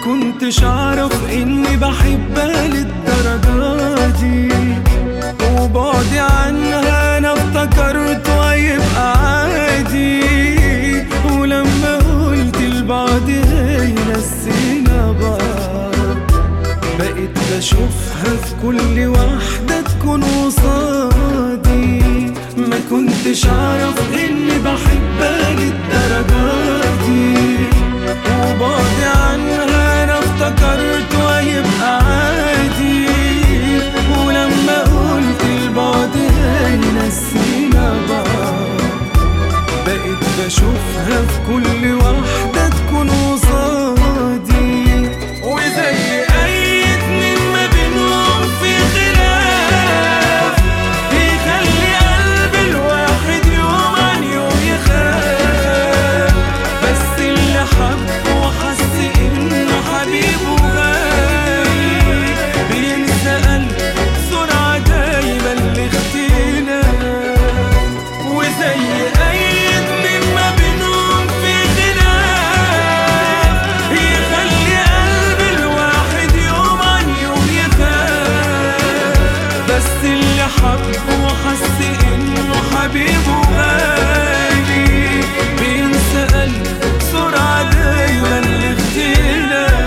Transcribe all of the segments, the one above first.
كنتش اعرف اني بحبها للدرجة دي وبعدي عنها انا افتكرت هيبقى عادي ولما قلت لبعض هي نسينا بعض بقيت بشوفها في كل واحدة تكون قصادي ما كنتش اعرف اني بحبها للدرجة دي وبعدي عنها انا افتكرت هيبقى عادي ولما قلت لبعض هي نسينا بعض بقيت بشوفها في كل واحدة تكون قصادي وزي أي اتنين ما بينهم في خلاف يخلي قلب الواحد يوم عن يوم يخاف بس اللي حب وحس إنه حبيبه غالي بينسى قلبه بسرعة دايما الاختلاف وزي أي اتنين ما بينهم في خلاف يخلي قلب الواحد يوم عن يوم يخاف بس اللي حب وحس إنه حبيبه غالي بينسى قلبه بسرعة دايما الاختلاف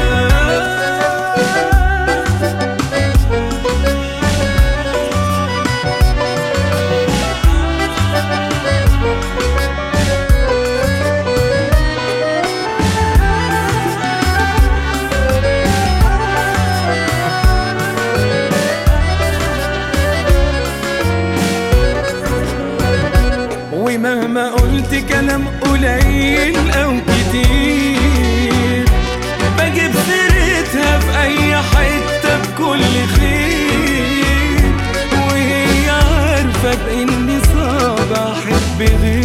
ومهما قلت كلام قليل او كتير بجيب سيرتها في اي حتة بكل خير وهي عارفة باني صعب احب غير